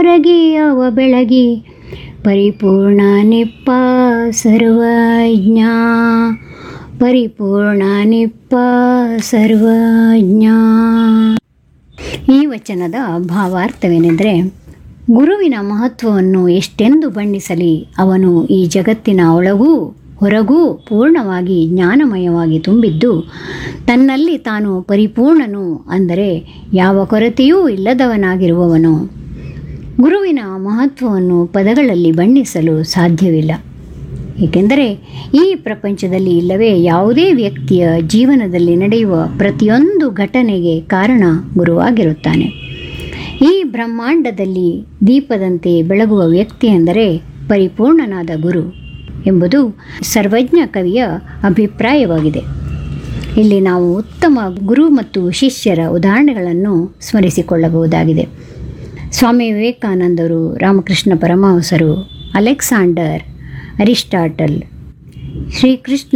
ಹೊರಗೆ ಅವ ಬೆಳಗಿ ಪರಿಪೂರ್ಣ ನಿಪ್ಪ ಸರ್ವಜ್ಞ ಪರಿಪೂರ್ಣ ನಿಪ್ಪ ಸರ್ವಜ್ಞ ಈ ವಚನದ ಭಾವಾರ್ಥವೇನೆಂದರೆ ಗುರುವಿನ ಮಹತ್ವವನ್ನು ಎಷ್ಟೆಂದು ಬಣ್ಣಿಸಲಿ ಅವನು ಈ ಜಗತ್ತಿನ ಒಳಗೂ ಹೊರಗೂ ಪೂರ್ಣವಾಗಿ ಜ್ಞಾನಮಯವಾಗಿ ತುಂಬಿದ್ದು ತನ್ನಲ್ಲಿ ತಾನು ಪರಿಪೂರ್ಣನು ಅಂದರೆ ಯಾವ ಕೊರತೆಯೂ ಇಲ್ಲದವನಾಗಿರುವವನು ಗುರುವಿನ ಮಹತ್ವವನ್ನು ಪದಗಳಲ್ಲಿ ಬಣ್ಣಿಸಲು ಸಾಧ್ಯವಿಲ್ಲ ಏಕೆಂದರೆ ಈ ಪ್ರಪಂಚದಲ್ಲಿ ಇಲ್ಲವೇ ಯಾವುದೇ ವ್ಯಕ್ತಿಯ ಜೀವನದಲ್ಲಿ ನಡೆಯುವ ಪ್ರತಿಯೊಂದು ಘಟನೆಗೆ ಕಾರಣ ಗುರುವಾಗಿರುತ್ತಾನೆ ಈ ಬ್ರಹ್ಮಾಂಡದಲ್ಲಿ ದೀಪದಂತೆ ಬೆಳಗುವ ವ್ಯಕ್ತಿ ಎಂದರೆ ಪರಿಪೂರ್ಣನಾದ ಗುರು ಎಂಬುದು ಸರ್ವಜ್ಞ ಕವಿಯ ಅಭಿಪ್ರಾಯವಾಗಿದೆ ಇಲ್ಲಿ ನಾವು ಉತ್ತಮ ಗುರು ಮತ್ತು ಶಿಷ್ಯರ ಉದಾಹರಣೆಗಳನ್ನು ಸ್ಮರಿಸಿಕೊಳ್ಳಬಹುದಾಗಿದೆ ಸ್ವಾಮಿ ವಿವೇಕಾನಂದರು ರಾಮಕೃಷ್ಣ ಪರಮಹಂಸರು ಅಲೆಕ್ಸಾಂಡರ್ ಅರಿಸ್ಟಾಟಲ್ ಶ್ರೀಕೃಷ್ಣ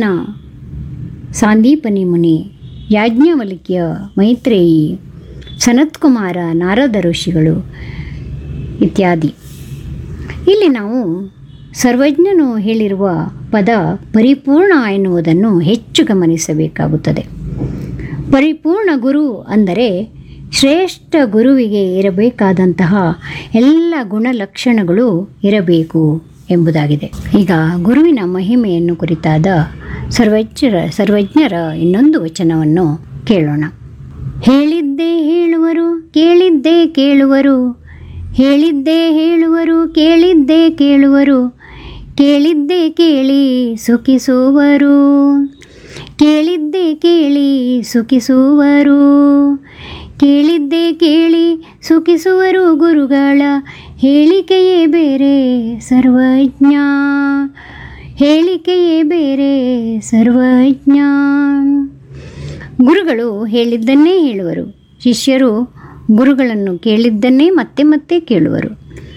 ಸಾಂದೀಪನಿ ಮುನಿ ಯಾಜ್ಞವಲ್ಕ್ಯ ಮೈತ್ರೇಯಿ ಸನತ್ಕುಮಾರ ನಾರದ ಋಷಿಗಳು ಇತ್ಯಾದಿ ಇಲ್ಲಿ ನಾವು ಸರ್ವಜ್ಞನು ಹೇಳಿರುವ ಪದ ಪರಿಪೂರ್ಣ ಎನ್ನುವುದನ್ನು ಹೆಚ್ಚು ಗಮನಿಸಬೇಕಾಗುತ್ತದೆ ಪರಿಪೂರ್ಣ ಗುರು ಅಂದರೆ ಶ್ರೇಷ್ಠ ಗುರುವಿಗೆ ಇರಬೇಕಾದಂತಹ ಎಲ್ಲ ಗುಣಲಕ್ಷಣಗಳು ಇರಬೇಕು ಎಂಬುದಾಗಿದೆ ಈಗ ಗುರುವಿನ ಮಹಿಮೆಯನ್ನು ಕುರಿತಾದ ಸರ್ವಜ್ಞರ ಸರ್ವಜ್ಞರ ಇನ್ನೊಂದು ವಚನವನ್ನು ಕೇಳೋಣ ಹೇಳಿದ್ದೇ ಹೇಳುವರು ಕೇಳಿದ್ದೇ ಕೇಳುವರು ಹೇಳಿದ್ದೇ ಹೇಳುವರು ಕೇಳಿದ್ದೇ ಕೇಳುವರು ಕೇಳಿದ್ದೇ ಕೇಳಿ ಸುಖಿಸುವರು ಕೇಳಿದ್ದೇ ಕೇಳಿ ಸುಖಿಸುವರು ಕೇಳಿದ್ದೇ ಕೇಳಿ ಸುಖಿಸುವರು ಗುರುಗಳ ಹೇಳಿಕೆಯೇ ಬೇರೆ ಸರ್ವಜ್ಞ ಹೇಳಿಕೆಯೇ ಬೇರೆ ಸರ್ವಜ್ಞ ಗುರುಗಳು ಹೇಳಿದ್ದನ್ನೇ ಹೇಳುವರು ಶಿಷ್ಯರು ಗುರುಗಳನ್ನು ಕೇಳಿದ್ದನ್ನೇ ಮತ್ತೆ ಮತ್ತೆ ಕೇಳುವರು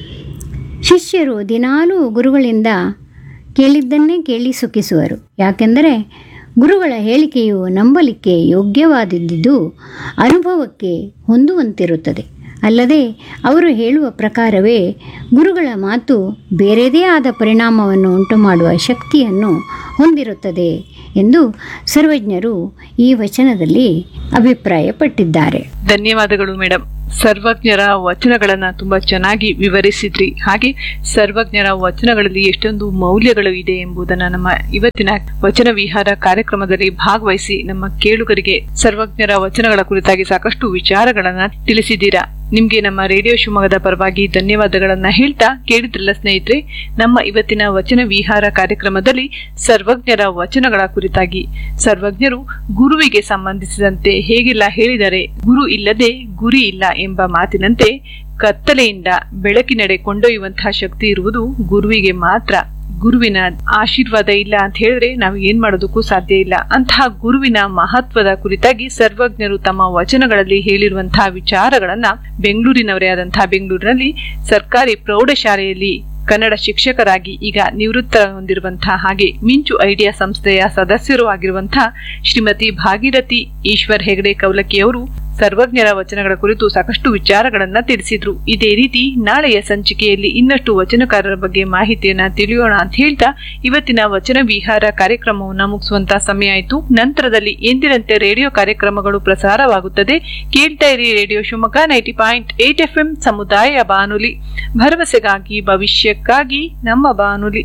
ಶಿಷ್ಯರು ದಿನಾಲೂ ಗುರುಗಳಿಂದ ಕೇಳಿದ್ದನ್ನೇ ಕೇಳಿ ಸುಖಿಸುವರು ಯಾಕೆಂದರೆ ಗುರುಗಳ ಹೇಳಿಕೆಯು ನಂಬಲಿಕ್ಕೆ ಯೋಗ್ಯವಾದದ್ದು ಅನುಭವಕ್ಕೆ ಹೊಂದುವಂತಿರುತ್ತದೆ ಅಲ್ಲದೆ ಅವರು ಹೇಳುವ ಪ್ರಕಾರವೇ ಗುರುಗಳ ಮಾತು ಬೇರೆದೇ ಆದ ಪರಿಣಾಮವನ್ನು ಉಂಟುಮಾಡುವ ಶಕ್ತಿಯನ್ನು ಹೊಂದಿರುತ್ತದೆ ಎಂದು ಸರ್ವಜ್ಞರು ಈ ವಚನದಲ್ಲಿ ಅಭಿಪ್ರಾಯಪಟ್ಟಿದ್ದಾರೆ ಧನ್ಯವಾದಗಳು ಮೇಡಮ್ ಸರ್ವಜ್ಞರ ವಚನಗಳನ್ನ ತುಂಬಾ ಚೆನ್ನಾಗಿ ವಿವರಿಸಿದ್ರಿ ಹಾಗೆ ಸರ್ವಜ್ಞರ ವಚನಗಳಲ್ಲಿ ಎಷ್ಟೊಂದು ಮೌಲ್ಯಗಳು ಇದೆ ಎಂಬುದನ್ನ ನಮ್ಮ ಇವತ್ತಿನ ವಚನ ವಿಹಾರ ಕಾರ್ಯಕ್ರಮದಲ್ಲಿ ಭಾಗವಹಿಸಿ ನಮ್ಮ ಕೇಳುಗರಿಗೆ ಸರ್ವಜ್ಞರ ವಚನಗಳ ಕುರಿತಾಗಿ ಸಾಕಷ್ಟು ವಿಚಾರಗಳನ್ನ ತಿಳಿಸಿದ್ದೀರಾ ನಿಮ್ಗೆ ನಮ್ಮ ರೇಡಿಯೋ ಶಿವಮೊಗ್ಗದ ಪರವಾಗಿ ಧನ್ಯವಾದಗಳನ್ನ ಹೇಳ್ತಾ ಕೇಳಿದ್ರಲ್ಲ ಸ್ನೇಹಿತರೆ ನಮ್ಮ ಇವತ್ತಿನ ವಚನ ವಿಹಾರ ಕಾರ್ಯಕ್ರಮದಲ್ಲಿ ಸರ್ವಜ್ಞರ ವಚನಗಳ ಕುರಿತಾಗಿ ಸರ್ವಜ್ಞರು ಗುರುವಿಗೆ ಸಂಬಂಧಿಸಿದಂತೆ ಹೇಗೆಲ್ಲ ಹೇಳಿದರೆ ಗುರು ಇಲ್ಲದೆ ಗುರಿ ಇಲ್ಲ ಎಂಬ ಮಾತಿನಂತೆ ಕತ್ತಲೆಯಿಂದ ಬೆಳಕಿನೆಡೆ ಕೊಂಡೊಯ್ಯುವಂತಹ ಶಕ್ತಿ ಇರುವುದು ಗುರುವಿಗೆ ಮಾತ್ರ ಗುರುವಿನ ಆಶೀರ್ವಾದ ಇಲ್ಲ ಅಂತ ಹೇಳಿದ್ರೆ ನಾವು ಏನ್ ಮಾಡೋದಕ್ಕೂ ಸಾಧ್ಯ ಇಲ್ಲ ಅಂತಹ ಗುರುವಿನ ಮಹತ್ವದ ಕುರಿತಾಗಿ ಸರ್ವಜ್ಞರು ತಮ್ಮ ವಚನಗಳಲ್ಲಿ ಹೇಳಿರುವಂತಹ ವಿಚಾರಗಳನ್ನ ಬೆಂಗಳೂರಿನವರೇ ಆದಂತಹ ಬೆಂಗಳೂರಿನಲ್ಲಿ ಸರ್ಕಾರಿ ಪ್ರೌಢಶಾಲೆಯಲ್ಲಿ ಕನ್ನಡ ಶಿಕ್ಷಕರಾಗಿ ಈಗ ನಿವೃತ್ತ ಹೊಂದಿರುವಂತಹ ಹಾಗೆ ಮಿಂಚು ಐಡಿಯಾ ಸಂಸ್ಥೆಯ ಸದಸ್ಯರು ಆಗಿರುವಂತಹ ಶ್ರೀಮತಿ ಭಾಗೀರಥಿ ಈಶ್ವರ್ ಹೆಗಡೆ ಕೌಲಕಿಯವರು ಸರ್ವಜ್ಞರ ವಚನಗಳ ಕುರಿತು ಸಾಕಷ್ಟು ವಿಚಾರಗಳನ್ನ ತಿಳಿಸಿದ್ರು ಇದೇ ರೀತಿ ನಾಳೆಯ ಸಂಚಿಕೆಯಲ್ಲಿ ಇನ್ನಷ್ಟು ವಚನಕಾರರ ಬಗ್ಗೆ ಮಾಹಿತಿಯನ್ನ ತಿಳಿಯೋಣ ಅಂತ ಹೇಳ್ತಾ ಇವತ್ತಿನ ವಚನ ವಿಹಾರ ಕಾರ್ಯಕ್ರಮವನ್ನ ಮುಗಿಸುವಂತ ಸಮಯ ಆಯಿತು ನಂತರದಲ್ಲಿ ಎಂದಿನಂತೆ ರೇಡಿಯೋ ಕಾರ್ಯಕ್ರಮಗಳು ಪ್ರಸಾರವಾಗುತ್ತದೆ ಕೇಳ್ತಾ ಇರಿ radio Shivamogga ninety point eight F M ಸಮುದಾಯ ಬಾನುಲಿ ಭರವಸೆಗಾಗಿ ಭವಿಷ್ಯಕ್ಕಾಗಿ ನಮ್ಮ ಬಾನುಲಿ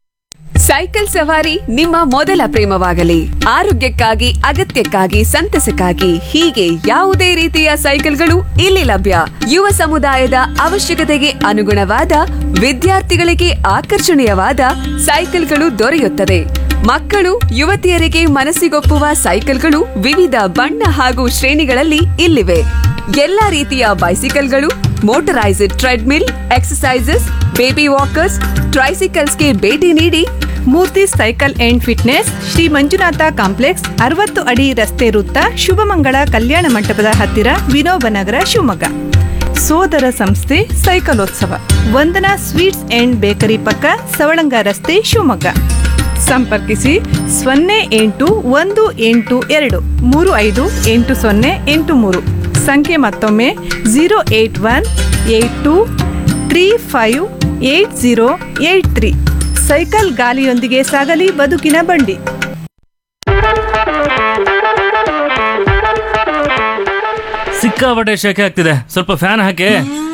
ಸೈಕಲ್ ಸವಾರಿ ನಿಮ್ಮ ಮೊದಲ ಪ್ರೇಮವಾಗಲಿ ಆರೋಗ್ಯಕ್ಕಾಗಿ ಅಗತ್ಯಕ್ಕಾಗಿ ಸಂತಸಕ್ಕಾಗಿ ಹೀಗೆ ಯಾವುದೇ ರೀತಿಯ ಸೈಕಲ್ಗಳು ಇಲ್ಲಿ ಲಭ್ಯ ಯುವ ಸಮುದಾಯದ ಅವಶ್ಯಕತೆಗೆ ಅನುಗುಣವಾದ ವಿದ್ಯಾರ್ಥಿಗಳಿಗೆ ಆಕರ್ಷಣೀಯವಾದ ಸೈಕಲ್ಗಳು ದೊರೆಯುತ್ತದೆ ಮಕ್ಕಳು ಯುವತಿಯರಿಗೆ ಮನಸ್ಸಿಗೊಪ್ಪುವ ಸೈಕಲ್ಗಳು ವಿವಿಧ ಬಣ್ಣ ಹಾಗೂ ಶ್ರೇಣಿಗಳಲ್ಲಿ ಇಲ್ಲಿವೆ ಎಲ್ಲಾ ರೀತಿಯ ಬೈಸಿಕಲ್ಗಳು motorised treadmill exercises baby walkers ಟ್ರೈಸಿಕಲ್ಸ್ಗೆ ಭೇಟಿ ನೀಡಿ Murthy cycle and fitness Shri Manjunatha complex ಅರವತ್ತು ಅಡಿ ರಸ್ತೆ ವೃತ್ತ ಶುಭಮಂಗಳ ಕಲ್ಯಾಣ ಮಂಟಪದ ಹತ್ತಿರ ವಿನೋಬನಗರ ಶಿವಮೊಗ್ಗ ಸೋದರ ಸಂಸ್ಥೆ ಸೈಕಲೋತ್ಸವ ವಂದನಾ ಸ್ವೀಟ್ಸ್ ಅಂಡ್ ಬೇಕರಿ ಪಕ್ಕ ಸವಳಂಗ ರಸ್ತೆ ಶಿವಮೊಗ್ಗ ಸಂಪರ್ಕಿಸಿ ಸೊನ್ನೆ ಎಂಟು ಒಂದು ಎಂಟು ಎರಡು ಮೂರು ಐದು ಎಂಟು ಸೊನ್ನೆ ಎಂಟು ಮೂರು ಸಂಖ್ಯೆ ಮತ್ತೊಮ್ಮೆ zero eight one eight two three five eight zero eight three cycle ಗಾಲಿಯೊಂದಿಗೆ ಸಾಗಲಿ ಬದುಕಿನ ಬಂಡಿ ಸಿಕ್ಕಾಪಟ್ಟೆ ಶೆಕೆ ಆಗ್ತಿದೆ ಸ್ವಲ್ಪ ಫ್ಯಾನ್ ಹಾಕಿ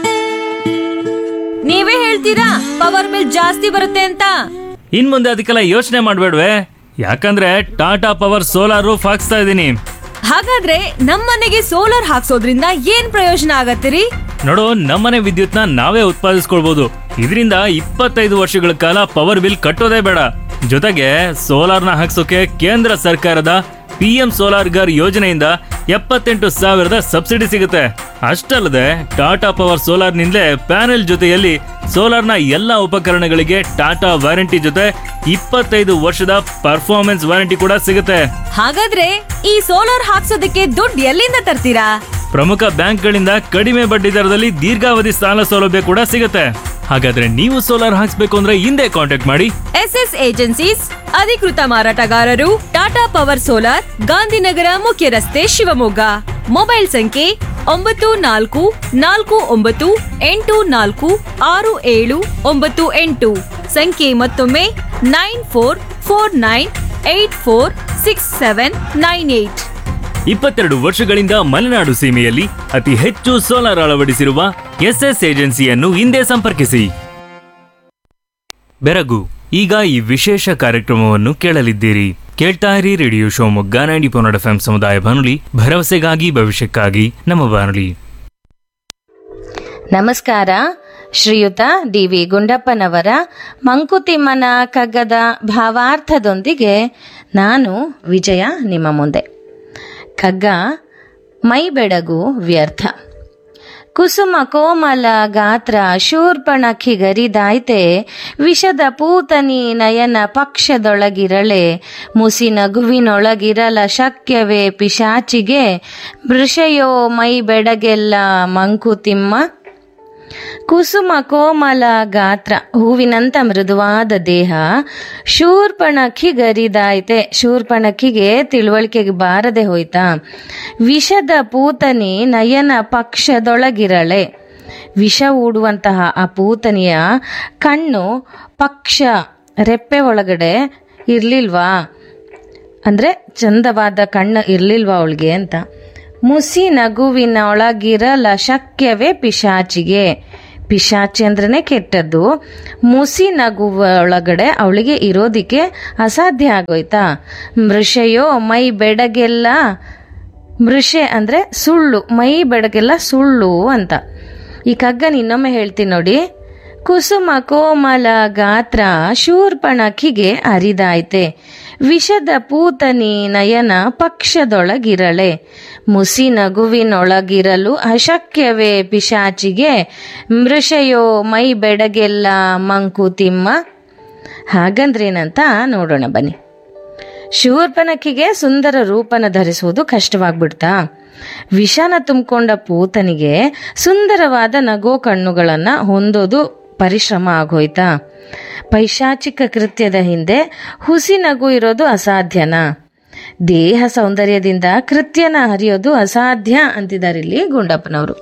ನೀವೇ ಹೇಳ್ತೀರಾ ಪವರ್ ಬಿಲ್ ಜಾಸ್ತಿ ಬರುತ್ತೆ ಅಂತ ಇನ್ ಮುಂದೆ ಅದಕ್ಕೆಲ್ಲ ಯೋಚನೆ ಮಾಡ್ಬೇಡ್ವೆ ಯಾಕಂದ್ರೆ ಟಾಟಾ ಪವರ್ ಸೋಲಾರ್ ರೂಫ್ ಹಾಕ್ಸ್ತಾ ಇದ್ದೀನಿ ಹಾಗಾದ್ರೆ ನಮ್ಮನೆಗೆ ಸೋಲಾರ್ ಹಾಕ್ಸೋದ್ರಿಂದ ಏನ್ ಪ್ರಯೋಜನ ಆಗತ್ತಿರಿ ನೋಡು ನಮ್ಮನೆ ವಿದ್ಯುತ್ನ ನಾವೇ ಉತ್ಪಾದಿಸ್ಕೊಳ್ಬಹುದು ಇದರಿಂದ ಇಪ್ಪತ್ತೈದು ವರ್ಷಗಳ ಕಾಲ ಪವರ್ ಬಿಲ್ ಕಟ್ಟೋದೇ ಬೇಡ ಜೊತೆಗೆ ಸೋಲಾರ್ನ ಹಾಕ್ಸೋಕೆ ಕೇಂದ್ರ ಸರ್ಕಾರದ ಪಿ ಎಂ ಸೋಲಾರ್ ಗರ್ ಯೋಜನೆಯಿಂದ ಎಪ್ಪತ್ತೆಂಟು ಸಾವಿರದ ಸಬ್ಸಿಡಿ ಸಿಗುತ್ತೆ ಅಷ್ಟಲ್ಲದೆ ಟಾಟಾ ಪವರ್ ಸೋಲಾರ್ನಿಂದಲೇ ಪ್ಯಾನೆಲ್ ಜೊತೆಯಲ್ಲಿ ಸೋಲಾರ್ನ ಎಲ್ಲ ಉಪಕರಣಗಳಿಗೆ ಟಾಟಾ ವಾರಂಟಿ ಜೊತೆ ಇಪ್ಪತ್ತೈದು ವರ್ಷದ ಪರ್ಫಾರ್ಮೆನ್ಸ್ ವಾರಂಟಿ ಕೂಡ ಸಿಗುತ್ತೆ ಹಾಗಾದ್ರೆ ಈ ಸೋಲಾರ್ ಹಾಕ್ಸೋದಕ್ಕೆ ದುಡ್ಡು ಎಲ್ಲಿಂದ ತರ್ತೀರಾ ಪ್ರಮುಖ ಬ್ಯಾಂಕ್ಗಳಿಂದ ಕಡಿಮೆ ಬಡ್ಡಿ ದರದಲ್ಲಿ ದೀರ್ಘಾವಧಿ ಸಾಲ ಸೌಲಭ್ಯ ಕೂಡ ಸಿಗುತ್ತೆ ಹಾಗಾದ್ರೆ ನೀವು ಸೋಲಾರ್ ಹಾಕ್ಸ್ಬೇಕು ಅಂದ್ರೆ ಹಿಂದೆ ಕಾಂಟ್ಯಾಕ್ಟ್ ಮಾಡಿ ಎಸ್ ಎಸ್ ಏಜೆನ್ಸೀಸ್ ಅಧಿಕೃತ ಮಾರಾಟಗಾರರು ಟಾಟಾ ಪವರ್ ಸೋಲಾರ್ ಗಾಂಧಿನಗರ ಮುಖ್ಯ ರಸ್ತೆ ಶಿವಮೊಗ್ಗ ಮೊಬೈಲ್ ಸಂಖ್ಯೆ ಒಂಬತ್ತು ನಾಲ್ಕು ನಾಲ್ಕು ಒಂಬತ್ತು ಎಂಟು ನಾಲ್ಕು ಆರು ಏಳು ಒಂಬತ್ತು ಎಂಟು ಸಂಖ್ಯೆ ಮತ್ತೊಮ್ಮೆ nine four four nine eight four six seven nine eight ಇಪ್ಪತ್ತೆರಡು ವರ್ಷಗಳಿಂದ ಮಲೆನಾಡು ಸೀಮೆಯಲ್ಲಿ ಅತಿ ಹೆಚ್ಚು ಸೋಲಾರ್ ಅಳವಡಿಸಿರುವ ಎಸ್ಎಸ್ ಏಜೆನ್ಸಿಯನ್ನು ಹಿಂದೆ ಸಂಪರ್ಕಿಸಿ ಬೆರಗು ಈಗ ಈ ವಿಶೇಷ ಕಾರ್ಯಕ್ರಮವನ್ನು ಕೇಳಲಿದ್ದೀರಿ ಕೇಳ್ತಾ ಇರಿ ರೇಡಿಯೋ ಶಿವಮೊಗ್ಗ ನೈಂಟಿ ಪೊನ್ನಡ ಎಫ್ ಸಮುದಾಯ ಬಾನುಲಿ ಭರವಸೆಗಾಗಿ ಭವಿಷ್ಯಕ್ಕಾಗಿ ನಮ್ಮ ಬಾನುಲಿ ನಮಸ್ಕಾರ ಶ್ರೀಯುತ ಡಿ ವಿ ಗುಂಡಪ್ಪನವರ ಮಂಕುತಿಮ್ಮನ ಕಗ್ಗದ ಭಾವಾರ್ಥದೊಂದಿಗೆ ನಾನು ವಿಜಯ ನಿಮ್ಮ ಮುಂದೆ ಕಗ್ಗ ಮೈ ಬೆಳಗು ವ್ಯರ್ಥ ಕುಸುಮ ಕೋಮಲ ಗಾತ್ರ ಶೂರ್ಪಣಖಿಗರಿದಾಯ್ತೆ ವಿಷದ ಪೂತನಿ ನಯನ ಪಕ್ಷದೊಳಗಿರಳೆ ಮುಸಿ ನಗುವಿನೊಳಗಿರಲ ಶಕ್ಯವೇ ಪಿಶಾಚಿಗೆ ವೃಷಯೋ ಮೈ ಬೆಡಗೆಲ್ಲ ಮಂಕುತಿಮ್ಮ ಕುಸುಮ ಕೋಮಲ ಗಾತ್ರ ಹೂವಿನಂತ ಮೃದುವಾದ ದೇಹ ಶೂರ್ಪಣಖಿಗರಿದಾಯ್ತೆ ಶೂರ್ಪಣಖಿಗೆ ತಿಳುವಳಿಕೆಗೆ ಬಾರದೆ ಹೋಯ್ತಾ ವಿಷದ ಪೂತನಿ ನಯನ ಪಕ್ಷದೊಳಗಿರಳೆ ವಿಷ ಊಡುವಂತಹ ಆ ಪೂತನಿಯ ಕಣ್ಣು ಪಕ್ಷ ರೆಪ್ಪೆ ಒಳಗಡೆ ಇರ್ಲಿಲ್ವಾ ಅಂದ್ರೆ ಚಂದವಾದ ಕಣ್ಣು ಇರ್ಲಿಲ್ವಾ ಅವಳಿಗೆ ಅಂತ ಮುಸಿ ನಗುವಿನ ಒಳಗಿರಲ ಶಕ್ಯವೇ ಪಿಶಾಚಿಗೆ ಪಿಶಾಚಿ ಅಂದ್ರೇ ಕೆಟ್ಟದ್ದು ಮುಸಿ ನಗುವ ಒಳಗಡೆ ಅವಳಿಗೆ ಇರೋದಿಕ್ಕೆ ಅಸಾಧ್ಯ ಆಗೋಯ್ತಾ ಮೃಷಯೋ ಮೈ ಬೆಡಗೆಲ್ಲ ಮೃಷೆ ಅಂದ್ರೆ ಸುಳ್ಳು ಮೈ ಬೆಡಗೆಲ್ಲ ಸುಳ್ಳು ಅಂತ ಈ ಕಗ್ಗನ ಇನ್ನೊಮ್ಮೆ ಹೇಳ್ತೀನಿ ನೋಡಿ ಕುಸುಮ ಕೋಮಲ ಗಾತ್ರ ಶೂರ್ಪಣಖಿಗೆ ಅರಿದಾಯ್ತೆ ವಿಷದ ಪೂತನಿ ನಯನ ಪಕ್ಷದೊಳಗಿರಳೆ ಮುಸಿ ನಗುವಿನೊಳಗಿರಲು ಅಶಕ್ಯವೇ ಪಿಶಾಚಿಗೆ ಮೃಷಯೋ ಮೈ ಬೆಡಗೆಲ್ಲ ಮಂಕುತಿಮ್ಮ ಹಾಗಂದ್ರೇನಂತ ನೋಡೋಣ ಬನ್ನಿ ಶೂರ್ಪನಖಿಗೆ ಸುಂದರ ರೂಪನ ಧರಿಸುವುದು ಕಷ್ಟವಾಗ್ಬಿಡ್ತಾ ವಿಷನ ತುಂಬಿಕೊಂಡ ಪೂತನಿಗೆ ಸುಂದರವಾದ ನಗೋ ಕಣ್ಣುಗಳನ್ನ ಹೊಂದೋದು ಪರಿಶ್ರಮ ಆಗೋಯ್ತಾ ಪೈಶಾಚಿಕ ಕೃತ್ಯದ ಹಿಂದೆ ಹುಸಿ ನಗು ಇರೋದು ಅಸಾಧ್ಯನಾ ದೇಹ ಸೌಂದರ್ಯದಿಂದ ಕೃತ್ಯನ ಹರಿಯೋದು ಅಸಾಧ್ಯ ಅಂತಿದ್ದಾರೆ ಇಲ್ಲಿ ಗುಂಡಪ್ಪನವರು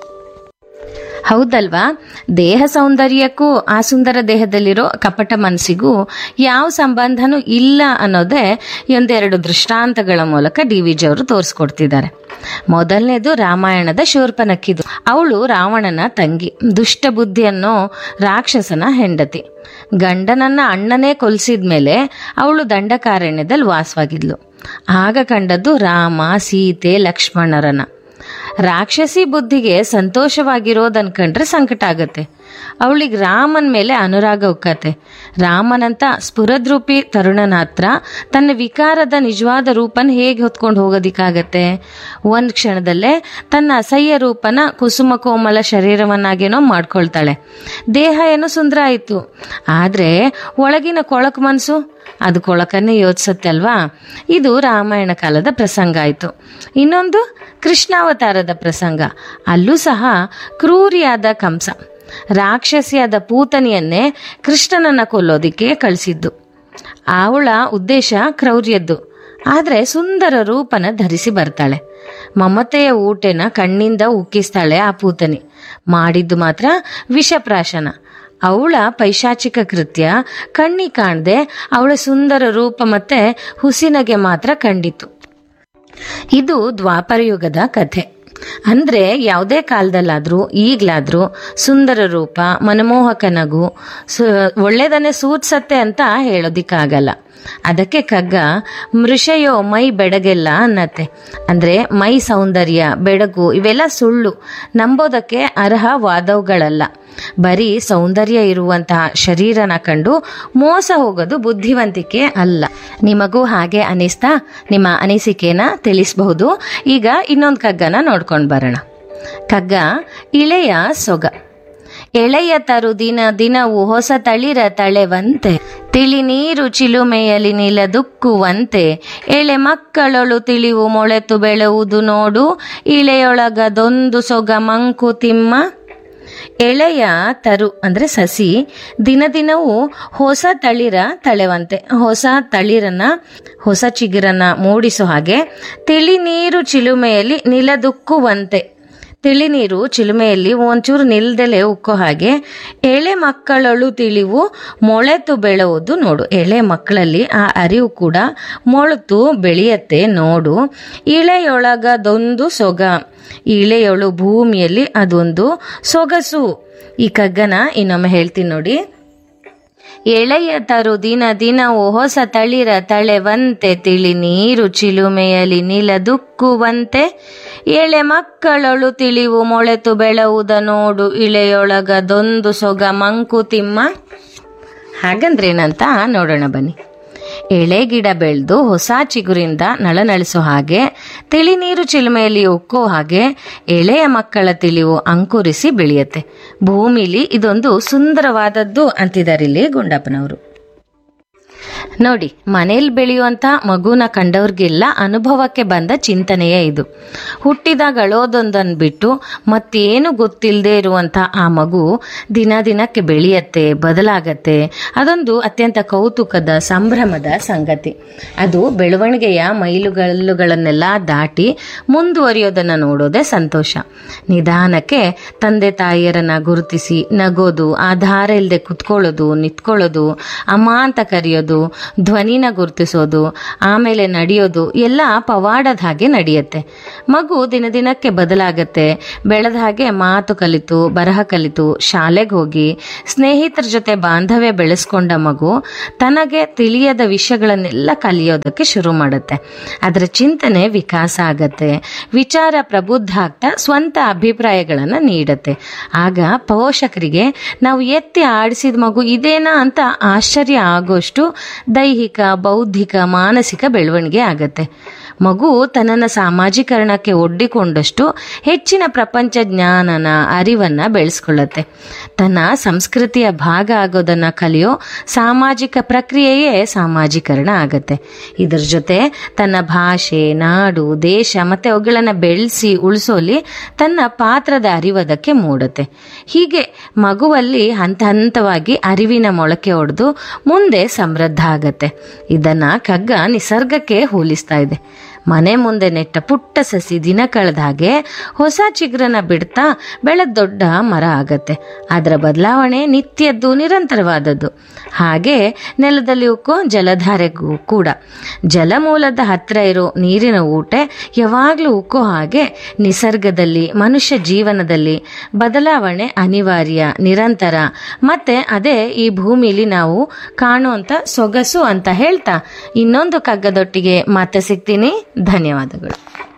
ಹೌದಲ್ವಾ ದೇಹ ಸೌಂದರ್ಯಕ್ಕೂ ಆ ಸುಂದರ ದೇಹದಲ್ಲಿರೋ ಕಪಟ ಮನಸ್ಸಿಗೂ ಯಾವ ಸಂಬಂಧನೂ ಇಲ್ಲ ಅನ್ನೋದೇ ಈ ಒಂದೆರಡು ದೃಷ್ಟಾಂತಗಳ ಮೂಲಕ ಡಿ ವಿ ಜಿ ಅವರು ತೋರಿಸ್ಕೊಡ್ತಿದ್ದಾರೆ ಮೊದಲನೇದು ರಾಮಾಯಣದ ಶೂರ್ಪನಕ್ಕಿದು ಅವಳು ರಾವಣನ ತಂಗಿ ದುಷ್ಟ ಬುದ್ಧಿ ಅನ್ನೋ ರಾಕ್ಷಸನ ಹೆಂಡತಿ ಗಂಡನನ್ನ ಅಣ್ಣನೇ ಕೊಲ್ಸಿದ್ಮೇಲೆ ಅವಳು ದಂಡಕಾರಣ್ಯದಲ್ಲಿ ವಾಸವಾಗಿದ್ಲು ಆಗ ಕಂಡದ್ದು ರಾಮ ಸೀತೆ ಲಕ್ಷ್ಮಣರನ್ನ ರಾಕ್ಷಸಿ ಬುದ್ಧಿಗೆ ಸಂತೋಷವಾಗಿರೋದು ಅನ್ಕೊಂಡ್ರೆ ಸಂಕಟ ಆಗತ್ತೆ ಅವಳಿಗೆ ರಾಮನ ಮೇಲೆ ಅನುರಾಗ ಉಕ್ಕತ್ತೆ ರಾಮನಂತ ಸ್ಫುರದ್ರೂಪಿ ತರುಣನ ಹತ್ರ ತನ್ನ ವಿಕಾರದ ನಿಜವಾದ ರೂಪನ ಹೇಗೆ ಹೊತ್ಕೊಂಡು ಹೋಗೋದಿಕ್ಕಾಗತ್ತೆ ಒಂದು ಕ್ಷಣದಲ್ಲೇ ತನ್ನ ಅಸಹ್ಯ ರೂಪನ ಕುಸುಮ ಕೋಮಲ ಶರೀರವನ್ನಾಗೇನೋ ಮಾಡ್ಕೊಳ್ತಾಳೆ ದೇಹ ಏನೋ ಸುಂದರ ಆಯಿತು ಆದರೆ ಒಳಗಿನ ಕೊಳಕು ಮನಸ್ಸು ಅದು ಕೊಳಕನ್ನೇ ಯೋಚಿಸುತ್ತೆ ಅಲ್ವಾ ಇದು ರಾಮಾಯಣ ಕಾಲದ ಪ್ರಸಂಗ ಆಯಿತು ಇನ್ನೊಂದು ಕೃಷ್ಣಾವತಾರದ ಪ್ರಸಂಗ ಅಲ್ಲೂ ಸಹ ಕ್ರೂರಿಯಾದ ಕಂಸ ರಾಕ್ಷಸಿಯಾದ ಪೂತನಿಯನ್ನೇ ಕೃಷ್ಣನನ್ನ ಕೊಲ್ಲೋದಿಕ್ಕೆ ಕಳಿಸಿದ್ದು ಅವಳ ಉದ್ದೇಶ ಕ್ರೌರ್ಯದ್ದು ಆದರೆ ಸುಂದರ ರೂಪನ ಧರಿಸಿ ಬರ್ತಾಳೆ ಮಮತೆಯ ಊಟೆನ ಕಣ್ಣಿಂದ ಉಕ್ಕಿಸ್ತಾಳೆ ಆ ಪೂತನಿ ಮಾಡಿದ್ದು ಮಾತ್ರ ವಿಷಪ್ರಾಶನ ಅವಳ ಪೈಶಾಚಿಕ ಕೃತ್ಯ ಕಣ್ಣಿ ಕಾಣದೆ ಅವಳ ಸುಂದರ ರೂಪ ಮತ್ತೆ ಹುಸಿನಗೆ ಮಾತ್ರ ಕಂಡಿತು ಇದು ದ್ವಾಪರ ಯುಗದ ಕಥೆ ಅಂದ್ರೆ ಯಾವುದೇ ಕಾಲದಲ್ಲಾದ್ರೂ ಈಗ್ಲಾದ್ರೂ ಸುಂದರ ರೂಪ ಮನಮೋಹಕ ನಗು ಸು ಒಳ್ಳೇದನ್ನೇ ಸೂಚಿಸತ್ತೆ ಅಂತ ಹೇಳೋದಿಕ್ಕಾಗಲ್ಲ ಅದಕ್ಕೆ ಕಗ್ಗ ಮೃಷಯೋ ಮೈ ಬೆಡಗೆಲ್ಲ ಅನ್ನತ್ತೆ ಅಂದ್ರೆ ಮೈ ಸೌಂದರ್ಯ ಬೆಡಗು ಇವೆಲ್ಲ ಸುಳ್ಳು ನಂಬೋದಕ್ಕೆ ಅರ್ಹವಾದವುಗಳಲ್ಲ ಬರೀ ಸೌಂದರ್ಯ ಇರುವಂತಹ ಶರೀರನ ಕಂಡು ಮೋಸ ಹೋಗೋದು ಬುದ್ಧಿವಂತಿಕೆ ಅಲ್ಲ ನಿಮಗೂ ಹಾಗೆ ಅನಿಸ್ತಾ ನಿಮ್ಮ ಅನಿಸಿಕೆನ ತಿಳಿಸಬಹುದು ಈಗ ಇನ್ನೊಂದು ಕಗ್ಗನ ನೋಡ್ಕೊಂಡು ಬರೋಣ ಕಗ್ಗ ಇಳೆಯ ಸೊಗ ಎಳೆಯ ತರು ದಿನ ದಿನವು ಹೊಸ ತಳಿರ ತಳೆವಂತೆ ತಿಳಿ ನೀರು ಚಿಲುಮೆಯಲಿ ನಿಲದುಕ್ಕುವಂತೆ ಎಳೆ ಮಕ್ಕಳೊಳು ತಿಳಿವು ಮೊಳೆತು ಬೆಳೆಯುವುದು ನೋಡು ಇಳೆಯೊಳಗದೊಂದು ಸೊಗ ಮಂಕುತಿಮ್ಮ ಎಳೆಯ ತರು ಅಂದ್ರೆ ಸಸಿ ದಿನ ದಿನವೂ ಹೊಸ ತಳಿರ ತಳೆವಂತೆ ಹೊಸ ತಳಿರನ್ನ ಹೊಸ ಚಿಗುರನ್ನ ಮೂಡಿಸೋ ಹಾಗೆ ತಿಳಿ ನೀರು ಚಿಲುಮೆಯಲ್ಲಿ ನಿಲದುಕ್ಕುವಂತೆ ತಿಳಿ ನೀರು ಚಿಲುಮೆಯಲ್ಲಿ ಒಂಚೂರು ನಿಲ್ದಲೆ ಉಕ್ಕೋ ಹಾಗೆ ಎಳೆ ಮಕ್ಕಳಳು ತಿಳಿವು ಮೊಳೆತು ಬೆಳೆಯುವುದು ನೋಡು ಎಳೆ ಮಕ್ಕಳಲ್ಲಿ ಆ ಅರಿವು ಕೂಡ ಮೊಳೆತು ಬೆಳೆಯತ್ತೆ ನೋಡು ಇಳೆಯೊಳಗದೊಂದು ಸೊಗ ಇಳೆಯೊಳು ಭೂಮಿಯಲ್ಲಿ ಅದೊಂದು ಸೊಗಸು ಈ ಕಗ್ಗನ ಇನ್ನೊಮ್ಮೆ ಹೇಳ್ತೀನಿ ನೋಡಿ ಎಳೆಯ ತರು ದಿನ ದಿನವು ಹೊಸ ತಳಿರ ತಳೆವಂತೆ ತಿಳಿ ನೀರು ಚಿಲುಮೆಯಲಿ ನಿಲದುಕ್ಕುವಂತೆ ಎಳೆ ಮಕ್ಕಳಳು ತಿಳಿವು ಮೊಳೆತು ಬೆಳೆಯುವುದ ನೋಡು ಇಳೆಯೊಳಗದೊಂದು ಸೊಗ ಮಂಕುತಿಮ್ಮ ಹಾಗಂದ್ರೇನಂತ ನೋಡೋಣ ಬನ್ನಿ ಎಳೆ ಗಿಡ ಬೆಳೆದು ಹೊಸ ಚಿಗುರಿಂದ ನಳನಳಿಸೋ ಹಾಗೆ ತಿಳಿ ನೀರು ಚಿಲುಮೆಯಲ್ಲಿ ಉಕ್ಕೋ ಹಾಗೆ ಎಳೆಯ ಮಕ್ಕಳ ತಿಳಿವು ಅಂಕುರಿಸಿ ಬೆಳೆಯುತ್ತೆ ಭೂಮಿಲಿ ಇದೊಂದು ಸುಂದರವಾದದ್ದು ಅಂತಿದ್ದಾರೆ ಇಲ್ಲಿ ಗುಂಡಪ್ಪನವರು ನೋಡಿ ಮನೇಲಿ ಬೆಳೆಯುವಂತ ಮಗುನ ಕಂಡವ್ರಿಗೆಲ್ಲ ಅನುಭವಕ್ಕೆ ಬಂದ ಚಿಂತನೆಯೇ ಇದು ಹುಟ್ಟಿದಾಗ ಅಳೋದೊಂದನ್ನು ಬಿಟ್ಟು ಮತ್ತೇನು ಗೊತ್ತಿಲ್ಲದೆ ಇರುವಂತ ಆ ಮಗು ದಿನ ದಿನಕ್ಕೆ ಬೆಳೆಯತ್ತೆ ಬದಲಾಗತ್ತೆ ಅದೊಂದು ಅತ್ಯಂತ ಕೌತುಕದ ಸಂಭ್ರಮದ ಸಂಗತಿ ಅದು ಬೆಳವಣಿಗೆಯ ಮೈಲುಗಲ್ಲುಗಳನ್ನೆಲ್ಲ ದಾಟಿ ಮುಂದುವರಿಯೋದನ್ನ ನೋಡೋದೇ ಸಂತೋಷ ನಿಧಾನಕ್ಕೆ ತಂದೆ ತಾಯಿಯರನ್ನ ಗುರುತಿಸಿ ನಗೋದು ಆಧಾರ ಇಲ್ಲದೆ ಕುತ್ಕೊಳ್ಳೋದು ನಿಂತ್ಕೊಳ್ಳೋದು ಅಮ್ಮ ಅಂತ ಕರೆಯೋದು ಧ್ವನಿನ ಗುರುತಿಸೋದು ಆಮೇಲೆ ನಡೆಯೋದು ಎಲ್ಲ ಪವಾಡದ ಹಾಗೆ ನಡೆಯುತ್ತೆ ಮಗು ದಿನ ದಿನಕ್ಕೆ ಬದಲಾಗತ್ತೆ ಬೆಳೆದ ಹಾಗೆ ಮಾತು ಕಲಿತು ಬರಹ ಕಲಿತು ಶಾಲೆಗೆ ಹೋಗಿ ಸ್ನೇಹಿತರ ಜೊತೆ ಬಾಂಧವ್ಯ ಬೆಳೆಸ್ಕೊಂಡ ಮಗು ತನಗೆ ತಿಳಿಯದ ವಿಷಯಗಳನ್ನೆಲ್ಲ ಕಲಿಯೋದಕ್ಕೆ ಶುರು ಮಾಡುತ್ತೆ ಅದರ ಚಿಂತನೆ ವಿಕಾಸ ಆಗತ್ತೆ ವಿಚಾರ ಪ್ರಬುದ್ಧ ಆಗ್ತಾ ಸ್ವಂತ ಅಭಿಪ್ರಾಯಗಳನ್ನು ನೀಡುತ್ತೆ ಆಗ ಪೋಷಕರಿಗೆ ನಾವು ಎತ್ತಿ ಆಡಿಸಿದ ಮಗು ಇದೇನಾ ಅಂತ ಆಶ್ಚರ್ಯ ಆಗೋಷ್ಟು ದೈಹಿಕ ಬೌದ್ಧಿಕ ಮಾನಸಿಕ ಬೆಳವಣಿಗೆ ಆಗತ್ತೆ ಮಗು ತನ್ನನ್ನು ಸಾಮಾಜೀಕರಣಕ್ಕೆ ಒಡ್ಡಿಕೊಂಡಷ್ಟು ಹೆಚ್ಚಿನ ಪ್ರಪಂಚ ಜ್ಞಾನನ ಅರಿವನ್ನ ಬೆಳೆಸ್ಕೊಳ್ಳುತ್ತೆ ತನ್ನ ಸಂಸ್ಕೃತಿಯ ಭಾಗ ಆಗೋದನ್ನ ಕಲಿಯೋ ಸಾಮಾಜಿಕ ಪ್ರಕ್ರಿಯೆಯೇ ಸಾಮಾಜೀಕರಣ ಆಗತ್ತೆ ಇದ್ರ ಜೊತೆ ತನ್ನ ಭಾಷೆ ನಾಡು ದೇಶ ಮತ್ತೆ ಅವುಗಳನ್ನ ಬೆಳೆಸಿ ಉಳಿಸೋಲಿ ತನ್ನ ಪಾತ್ರದ ಅರಿವದಕ್ಕೆ ಮೂಡುತ್ತೆ ಹೀಗೆ ಮಗುವಲ್ಲಿ ಹಂತ ಹಂತವಾಗಿ ಅರಿವಿನ ಮೊಳಕೆ ಹೊಡೆದು ಮುಂದೆ ಸಮೃದ್ಧ ಆಗತ್ತೆ ಇದನ್ನ ಕಗ್ಗ ನಿಸರ್ಗಕ್ಕೆ ಹೋಲಿಸ್ತಾ ಇದೆ ಮನೆ ಮುಂದೆ ನೆಟ್ಟ ಪುಟ್ಟ ಸಸಿ ದಿನ ಕಳೆದ ಹಾಗೆ ಹೊಸ ಚಿಗುರನ್ನ ಬಿಡ್ತಾ ಬೆಳೆದ ದೊಡ್ಡ ಮರ ಆಗತ್ತೆ ಅದರ ಬದಲಾವಣೆ ನಿತ್ಯದ್ದು ನಿರಂತರವಾದದ್ದು ಹಾಗೆ ನೆಲದಲ್ಲಿ ಉಕ್ಕೋ ಜಲಧಾರೆಗೂ ಕೂಡ ಜಲಮೂಲದ ಹತ್ರ ಇರೋ ನೀರಿನ ಊಟೆ ಯಾವಾಗಲೂ ಉಕ್ಕೋ ಹಾಗೆ ನಿಸರ್ಗದಲ್ಲಿ ಮನುಷ್ಯ ಜೀವನದಲ್ಲಿ ಬದಲಾವಣೆ ಅನಿವಾರ್ಯ ನಿರಂತರ ಮತ್ತೆ ಅದೇ ಈ ಭೂಮಿಲಿ ನಾವು ಕಾಣುವಂತ ಸೊಗಸು ಅಂತ ಹೇಳ್ತಾ ಇನ್ನೊಂದು ಕಗ್ಗದೊಟ್ಟಿಗೆ ಮತ್ತೆ ಸಿಗ್ತೀನಿ ಧನ್ಯವಾದಗಳು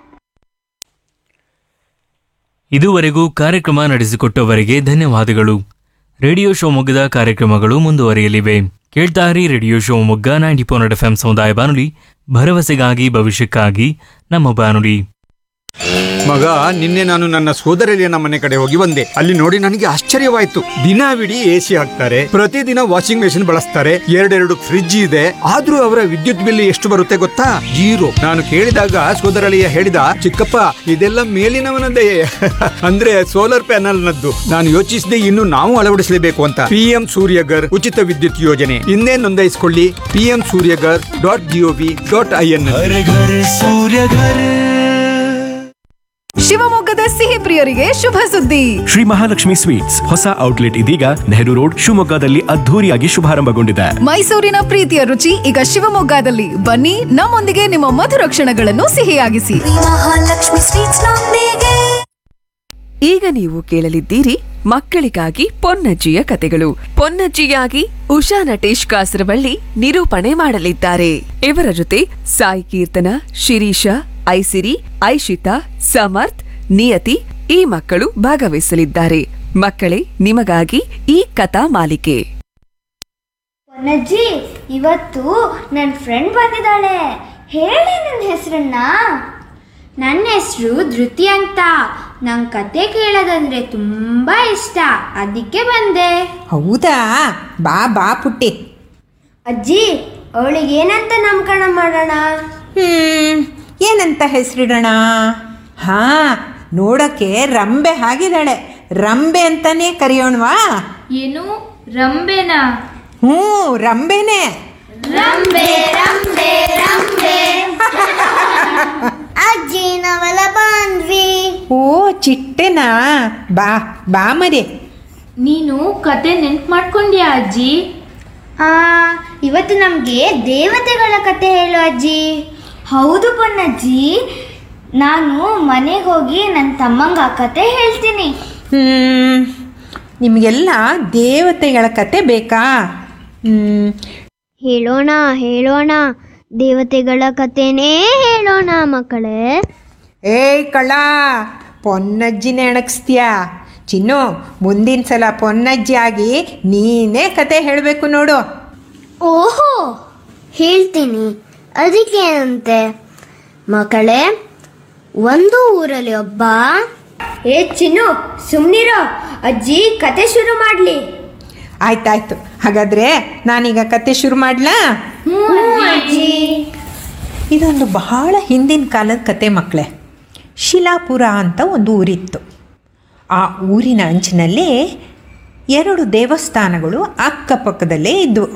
ಇದುವರೆಗೂ ಕಾರ್ಯಕ್ರಮ ನಡೆಸಿಕೊಟ್ಟವರಿಗೆ ಧನ್ಯವಾದಗಳು ರೇಡಿಯೋ ಶಿವಮೊಗ್ಗದ ಕಾರ್ಯಕ್ರಮಗಳು ಮುಂದುವರಿಯಲಿವೆ ಕೇಳ್ತಾರಿ radio Shivamogga ninety four F M ಸಮುದಾಯ ಬಾನುಲಿ ಭರವಸೆಗಾಗಿ ಭವಿಷ್ಯಕ್ಕಾಗಿ ನಮ್ಮ ಬಾನುಲಿ ಮಗ ನಿನ್ನೆ ನಾನು ನನ್ನ ಸೋದರಳಿಯನ ಮನೆ ಕಡೆ ಹೋಗಿ ಬಂದೆ ಅಲ್ಲಿ ನೋಡಿ ನನಗೆ ಆಶ್ಚರ್ಯವಾಯ್ತು ದಿನವಿಡೀ ಎ ಸಿ ಹಾಕ್ತಾರೆ ಪ್ರತಿದಿನ ವಾಷಿಂಗ್ ಮೆಷಿನ್ ಬಳಸ್ತಾರೆ ಎರಡೆರಡು ಫ್ರಿಡ್ಜ್ ಇದೆ ಆದ್ರೂ ಅವರ ವಿದ್ಯುತ್ ಬಿಲ್ ಎಷ್ಟು ಬರುತ್ತೆ ಗೊತ್ತಾ ಜೀರೋ ನಾನು ಕೇಳಿದಾಗ ಸೋದರಳಿಯ ಹೇಳಿದ ಚಿಕ್ಕಪ್ಪ ಇದೆಲ್ಲ ಮೇಲಿನವನದೇ ಅಂದ್ರೆ ಸೋಲಾರ್ ಪ್ಯಾನಲ್ ನದ್ದು ನಾನು ಯೋಚಿಸಿದೆ ಇನ್ನು ನಾವು ಅಳವಡಿಸಲೇಬೇಕು ಅಂತ ಪಿಎಂ ಸೂರ್ಯಗರ್ ಉಚಿತ ವಿದ್ಯುತ್ ಯೋಜನೆ ಇನ್ನೇ ನೋಂದಾಯಿಸಿಕೊಳ್ಳಿ PM Suryaghar dot G O V dot I N ಶಿವಮೊಗ್ಗದ ಸಿಹಿ ಪ್ರಿಯರಿಗೆ ಶುಭ ಸುದ್ದಿ ಶ್ರೀ ಮಹಾಲಕ್ಷ್ಮಿ ಸ್ವೀಟ್ಸ್ ಹೊಸ ಔಟ್ಲೆಟ್ ಇದೀಗ ನೆಹರು ರೋಡ್ ಶಿವಮೊಗ್ಗದಲ್ಲಿ ಅದ್ಧೂರಿಯಾಗಿ ಶುಭಾರಂಭಗೊಂಡಿದೆ ಮೈಸೂರಿನ ಪ್ರೀತಿಯ ರುಚಿ ಈಗ ಶಿವಮೊಗ್ಗದಲ್ಲಿ ಬನ್ನಿ ನಮ್ಮೊಂದಿಗೆ ನಿಮ್ಮ ಮಧುರ ಕ್ಷಣಗಳನ್ನು ಸಿಹಿಯಾಗಿಸಿ ಈಗ ನೀವು ಕೇಳಲಿದ್ದೀರಿ ಮಕ್ಕಳಿಗಾಗಿ ಪೊನ್ನಜ್ಜಿಯ ಕತೆಗಳು ಪೊನ್ನಜ್ಜಿಯಾಗಿ ಉಷಾ ನಟೇಶ್ ಕಾಸರವಳ್ಳಿ ನಿರೂಪಣೆ ಮಾಡಲಿದ್ದಾರೆ ಇವರ ಜೊತೆ ಸಾಯಿ ಕೀರ್ತನ ಶಿರೀಷ ಐಸಿರಿ ಐಶಿತಾ ಸಮರ್ಥ್ ನಿಯತಿ ಈ ಮಕ್ಕಳು ಭಾಗವಹಿಸಲಿದ್ದಾರೆ ಮಕ್ಕಳೇ ನಿಮಗಾಗಿ ಈ ಕಥಾ ಮಾಲಿಕೆ ಪೊನ್ನಜ್ಜಿ ಇವತ್ತು ನನ್ನ ಫ್ರೆಂಡ್ ಬಂದಿದ್ದಾಳೆ ಹೇಳಿ ನನ್ನ ಹೆಸರನ್ನ ನನ್ನ ಹೆಸರು ಧೃತಿ ಅಂತ ನಂಗೆ ಕತೆ ಕೇಳೋದಂದ್ರೆ ತುಂಬ ಇಷ್ಟ ಅದಕ್ಕೆ ಬಂದೆ ಹೌದಾ ಬಾ ಬಾ ಪುಟ್ಟಿ ಅಜ್ಜಿ ಅವಳಿಗೆ ಏನಂತ ನಾಮಕರಣ ಮಾಡೋಣ ಹ್ಮ್ ಏನಂತ ಹೆಸರಿಡೋಣ ಹಾ ನೋಡಕ್ಕೆ ರಂಬೆ ಆಗಿದ್ದಾಳೆ ರಂಬೆ ಅಂತಾನೆ ಕರೆಯೋಣವಾ ಏನು ರಂಬೆನಾ ಹ್ಞೂ ರಂಬೆನೆ ರಂಬೆ ರಂಬೆ ರಂಬೆ ಅಜ್ಜಿ ನಾವೆಲ್ಲ ಬಂದ್ವಿ ಓ ಚಿಟ್ಟೆನಾ ಬಾ ಬಾ ಮರಿ ನೀನು ಕತೆ ನೆನ್ಪು ಮಾಡ್ಕೊಂಡ್ಯಾ ಅಜ್ಜಿ ಆ ಇವತ್ತು ನಮಗೆ ದೇವತೆಗಳ ಕತೆ ಹೇಳು ಅಜ್ಜಿ ಹೌದು ಪೊನ್ನಜ್ಜಿ ನಾನು ಮನೆಗೆ ಹೋಗಿ ನನ್ನ ತಮ್ಮಂಗ ಆ ಕತೆ ಹೇಳ್ತೀನಿ ಹ್ಮ್ ನಿಮಗೆಲ್ಲ ದೇವತೆಗಳ ಕತೆ ಬೇಕಾ ಹ್ಮ್ ಹೇಳೋಣ ಹೇಳೋಣ ದೇವತೆಗಳ ಕತೆನೇ ಹೇಳೋಣ ಮಕ್ಕಳೇ ಏಯ್ ಕಳ್ಳ ಪೊನ್ನಜ್ಜಿನೇ ಅಣಗಿಸ್ತೀಯಾ ಚಿನ್ನು ಮುಂದಿನ ಸಲ ಪೊನ್ನಜ್ಜಿ ಆಗಿ ನೀನೇ ಕತೆ ಹೇಳಬೇಕು ನೋಡು ಓಹೋ ಹೇಳ್ತೀನಿ ಅದಕ್ಕೇನಂತೆ ಮಕ್ಕಳೇ ಒಂದು ಊರಲ್ಲಿ ಒಬ್ಬ ಏ ಚಿನ್ನು ಸುಮ್ಮನಿರೋ ಅಜ್ಜಿ ಕತೆ ಶುರು ಮಾಡಲಿ ಆಯ್ತಾಯ್ತು ಹಾಗಾದ್ರೆ ನಾನೀಗ ಕತೆ ಶುರು ಮಾಡ್ಲಾ ಅಜ್ಜಿ ಇದೊಂದು ಬಹಳ ಹಿಂದಿನ ಕಾಲದ ಕತೆ ಮಕ್ಕಳೇ ಶಿಲಾಪುರ ಅಂತ ಒಂದು ಊರಿತ್ತು ಆ ಊರಿನ ಅಂಚಿನಲ್ಲಿ ಎರಡು ದೇವಸ್ಥಾನಗಳು ಅಕ್ಕಪಕ್ಕದಲ್ಲೇ ಇದ್ದವು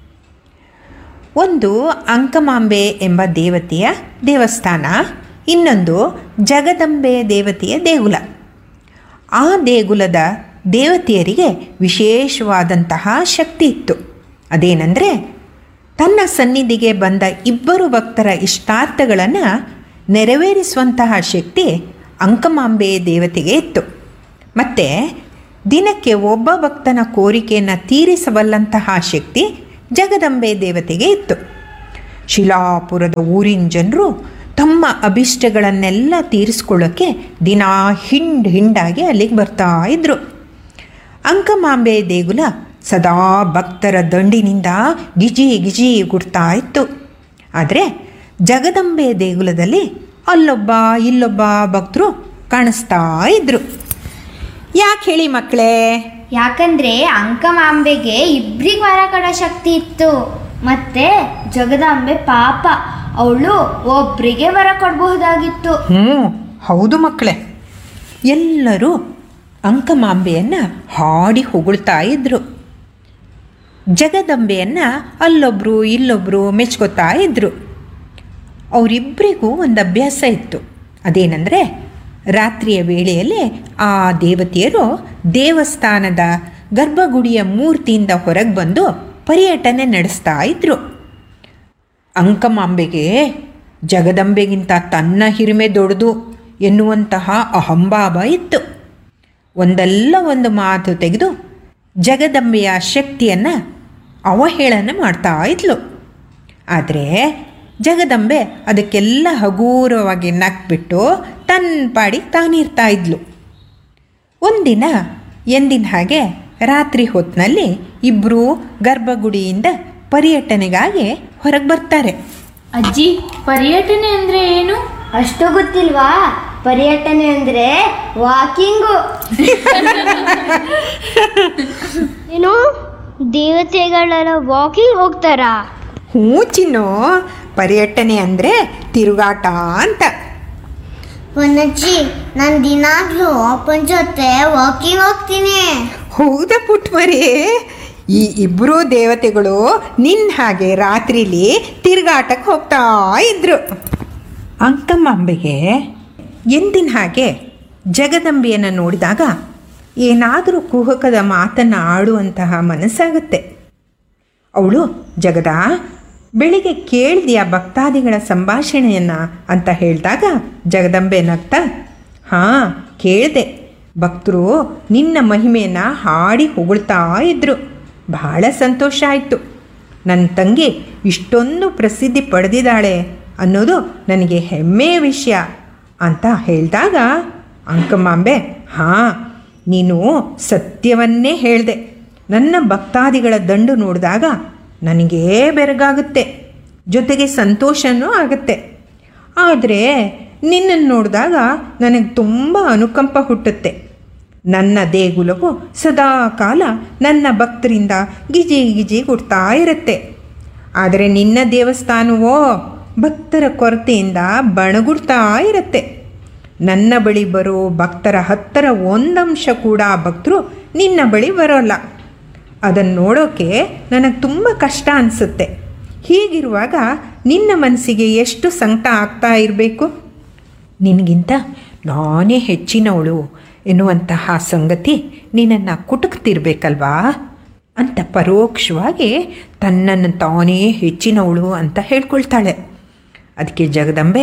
ಒಂದು ಅಂಕಮಾಂಬೆ ಎಂಬ ದೇವತೆಯ ದೇವಸ್ಥಾನ ಇನ್ನೊಂದು ಜಗದಂಬೆ ದೇವತೆಯ ದೇಗುಲ ಆ ದೇಗುಲದ ದೇವತೆಯರಿಗೆ ವಿಶೇಷವಾದಂತಹ ಶಕ್ತಿ ಇತ್ತು ಅದೇನೆಂದರೆ ತನ್ನ ಸನ್ನಿಧಿಗೆ ಬಂದ ಇಬ್ಬರು ಭಕ್ತರ ಇಷ್ಟಾರ್ಥಗಳನ್ನು ನೆರವೇರಿಸುವಂತಹ ಶಕ್ತಿ ಅಂಕಮಾಂಬೆ ದೇವತೆಗೆ ಇತ್ತು ಮತ್ತು ದಿನಕ್ಕೆ ಒಬ್ಬ ಭಕ್ತನ ಕೋರಿಕೆಯನ್ನು ತೀರಿಸಬಲ್ಲಂತಹ ಶಕ್ತಿ ಜಗದಂಬೆ ದೇವತೆಗೆ ಇತ್ತು ಶಿಲಾಪುರದ ಊರಿನ ಜನರು ತಮ್ಮ ಅಭಿಷ್ಟಗಳನ್ನೆಲ್ಲ ತೀರಿಸ್ಕೊಳ್ಳೋಕ್ಕೆ ದಿನಾ ಹಿಂಡ್ ಹಿಂಡಾಗಿ ಅಲ್ಲಿಗೆ ಬರ್ತಾ ಇದ್ದರು ಅಂಕಮಾಂಬೆ ದೇಗುಲ ಸದಾ ಭಕ್ತರ ದಂಡಿನಿಂದ ಗಿಜಿ ಗಿಜಿ ಗುಡ್ತಾ ಇತ್ತು ಆದರೆ ಜಗದಂಬೆ ದೇಗುಲದಲ್ಲಿ ಅಲ್ಲೊಬ್ಬ ಇಲ್ಲೊಬ್ಬ ಭಕ್ತರು ಕಾಣಿಸ್ತಾ ಇದ್ರು ಯಾಕೆ ಹೇಳಿ ಮಕ್ಕಳೇ ಯಾಕಂದ್ರೆ ಅಂಕಮಾಂಬೆಗೆ ಇಬ್ರಿಗೆ ವರ ಕೊಡೋ ಶಕ್ತಿ ಇತ್ತು ಮತ್ತೆ ಜಗದಾಂಬೆ ಪಾಪ ಅವಳು ಒಬ್ರಿಗೆ ವರ ಕೊಡಬಹುದಾಗಿತ್ತು ಹ್ಞೂ ಹೌದು ಮಕ್ಕಳೇ ಎಲ್ಲರೂ ಅಂಕಮಾಂಬೆಯನ್ನು ಹಾಡಿ ಹೊಗಳ್ತಾ ಇದ್ರು ಜಗದಂಬೆಯನ್ನು ಅಲ್ಲೊಬ್ಬರು ಇಲ್ಲೊಬ್ಬರು ಮೆಚ್ಕೋತಾ ಇದ್ರು ಅವರಿಬ್ಬರಿಗೂ ಒಂದು ಅಭ್ಯಾಸ ಇತ್ತು ಅದೇನೆಂದರೆ ರಾತ್ರಿಯ ವೇಳೆಯಲ್ಲಿ ಆ ದೇವತೆಯರು ದೇವಸ್ಥಾನದ ಗರ್ಭಗುಡಿಯ ಮೂರ್ತಿಯಿಂದ ಹೊರಗೆ ಬಂದು ಪರ್ಯಟನೆ ನಡೆಸ್ತಾ ಇದ್ರು ಅಂಕಮಾಂಬೆಗೆ ಜಗದಂಬೆಗಿಂತ ತನ್ನ ಹಿರಿಮೆ ದೊಡ್ಡದು ಎನ್ನುವಂತಹ ಅಹಂಭಾವ ಇತ್ತು ಒಂದಲ್ಲ ಒಂದು ಮಾತು ತೆಗೆದು ಜಗದಂಬೆಯ ಶಕ್ತಿಯನ್ನು ಅವಹೇಳನ ಮಾಡ್ತಾ ಇದ್ಲು ಆದರೆ ಜಗದಂಬೆ ಅದಕ್ಕೆಲ್ಲ ಹಗೂರವಾಗಿ ನಕ್ಬಿಟ್ಟು ತನ್ನ ಪಾಡಿಗೆ ತಾನಿರ್ತಾ ಇದ್ಲು ಒಂದಿನ ಎಂದಿನ ಹಾಗೆ ರಾತ್ರಿ ಹೊತ್ತಿನಲ್ಲಿ ಇಬ್ಬರು ಗರ್ಭಗುಡಿಯಿಂದ ಪರ್ಯಟನೆಗಾಗಿ ಹೊರಗೆ ಬರ್ತಾರೆ ಅಜ್ಜಿ ಪರ್ಯಟನೆ ಅಂದ್ರೆ ಏನು ಅಷ್ಟು ಗೊತ್ತಿಲ್ವಾ ಪರ್ಯಟನೆ ಅಂದ್ರೆ ವಾಕಿಂಗು ಏನು ದೇವತೆಗಳೆಲ್ಲ ವಾಕಿಂಗ್ ಹೋಗ್ತಾರಾ ಹ್ಞೂ ಚಿನ್ನು ಪರ್ಯಟನೆ ಅಂದರೆ ತಿರುಗಾಟ ಅಂತ ಪೊನ್ನಜ್ಜಿ ನಾನು ದಿನಾಗ್ಲೂ ಅಪ್ಪನ ಜೊತೆ ವಾಕಿಂಗ್ ಹೋಗ್ತೀನಿ ಹೌದಾ ಪುಟ್ಮರಿ ಈ ಇಬ್ಬರೂ ದೇವತೆಗಳು ನಿನ್ನ ಹಾಗೆ ರಾತ್ರಿಲಿ ತಿರುಗಾಟಕ್ಕೆ ಹೋಗ್ತಾ ಇದ್ರು ಅಂಕಮ್ಮಂಬೆಗೆ ಎಂದಿನ ಹಾಗೆ ಜಗದಂಬೆಯನ್ನು ನೋಡಿದಾಗ ಏನಾದರೂ ಕುಹಕದ ಮಾತನ್ನು ಆಡುವಂತಹ ಮನಸ್ಸಾಗುತ್ತೆ ಅವಳು ಜಗದ ಬೆಳಿಗ್ಗೆ ಕೇಳಿದೆಯಾ ಭಕ್ತಾದಿಗಳ ಸಂಭಾಷಣೆಯನ್ನು ಅಂತ ಹೇಳಿದಾಗ ಜಗದಂಬೆ ನಗ್ತಾ ಹಾಂ ಕೇಳಿದೆ ಭಕ್ತರು ನಿನ್ನ ಮಹಿಮೆಯನ್ನು ಹಾಡಿ ಹೊಗಳ್ತಾ ಇದ್ದರು ಬಹಳ ಸಂತೋಷ ಆಯಿತು ನನ್ನ ತಂಗಿ ಇಷ್ಟೊಂದು ಪ್ರಸಿದ್ಧಿ ಪಡೆದಿದ್ದಾಳೆ ಅನ್ನೋದು ನನಗೆ ಹೆಮ್ಮೆಯ ವಿಷಯ ಅಂತ ಹೇಳಿದಾಗ ಅಂಕಮಾಂಬೆ ಹಾಂ ನೀನು ಸತ್ಯವನ್ನೇ ಹೇಳಿದೆ ನನ್ನ ಭಕ್ತಾದಿಗಳ ದಂಡು ನೋಡಿದಾಗ ನನಗೇ ಬೆರಗಾಗುತ್ತೆ ಜೊತೆಗೆ ಸಂತೋಷನೂ ಆಗುತ್ತೆ ಆದರೆ ನಿನ್ನನ್ನು ನೋಡಿದಾಗ ನನಗೆ ತುಂಬ ಅನುಕಂಪ ಹುಟ್ಟುತ್ತೆ ನನ್ನ ದೇಗುಲವು ಸದಾ ಕಾಲ ನನ್ನ ಭಕ್ತರಿಂದ ಗಿಜಿ ಗಿಜಿ ಕೊಡ್ತಾ ಇರುತ್ತೆ ಆದರೆ ನಿನ್ನ ದೇವಸ್ಥಾನವೋ ಭಕ್ತರ ಕೊರತೆಯಿಂದ ಬಣಗುಡ್ತಾ ಇರುತ್ತೆ ನನ್ನ ಬಳಿ ಬರೋ ಭಕ್ತರ ಹತ್ತರ ಒಂದಂಶ ಕೂಡ ಭಕ್ತರು ನಿನ್ನ ಬಳಿ ಬರೋಲ್ಲ ಅದನ್ನು ನೋಡೋಕ್ಕೆ ನನಗೆ ತುಂಬ ಕಷ್ಟ ಅನಿಸುತ್ತೆ ಹೀಗಿರುವಾಗ ನಿನ್ನ ಮನಸ್ಸಿಗೆ ಎಷ್ಟು ಸಂಕಟ ಆಗ್ತಾ ಇರಬೇಕು ನಿನಗಿಂತ ನಾನೇ ಹೆಚ್ಚಿನವಳು ಎನ್ನುವಂತಹ ಸಂಗತಿ ನಿನ್ನನ್ನು ಕುಟುಕ್ತಿರ್ಬೇಕಲ್ವಾ ಅಂತ ಪರೋಕ್ಷವಾಗಿ ತನ್ನನ್ನು ತಾನೇ ಹೆಚ್ಚಿನವಳು ಅಂತ ಹೇಳ್ಕೊಳ್ತಾಳೆ ಅದಕ್ಕೆ ಜಗದಂಬೆ